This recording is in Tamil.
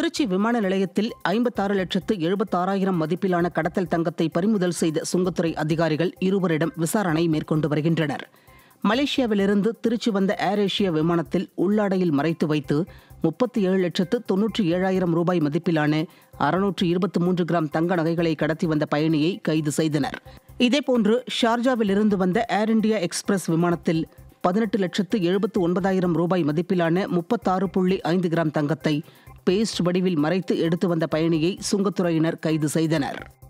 திருச்சி விமான நிலையத்தில் ஐம்பத்தாறு லட்சத்து எழுபத்தாறாயிரம் மதிப்பிலான கடத்தல் தங்கத்தை பறிமுதல் செய்த சுங்கத்துறை அதிகாரிகள் இருவரிடம் விசாரணை மேற்கொண்டு வருகின்றனர் மலேசியாவிலிருந்து திருச்சி வந்த ஏர் ஏஷியா விமானத்தில் உள்ளாடையில் மறைத்து வைத்து முப்பத்தி ஏழு லட்சத்து தொன்னூற்றி ஏழாயிரம் ரூபாய் மதிப்பிலான அறுநூற்று இருபத்தி மூன்று கிராம் தங்க நகைகளை கடத்தி வந்த பயணியை கைது செய்தனர் இதேபோன்று ஷார்ஜாவிலிருந்து வந்த ஏர் இந்தியா எக்ஸ்பிரஸ் விமானத்தில் பதினெட்டு லட்சத்து எழுபத்து ஒன்பதாயிரம் ரூபாய் மதிப்பிலான முப்பத்தாறு புள்ளி ஐந்து கிராம் தங்கத்தை பேஸ்ட் வடிவில் மறைத்து எடுத்து வந்த பயணியை சுங்கத்துறையினர் கைது செய்தனர்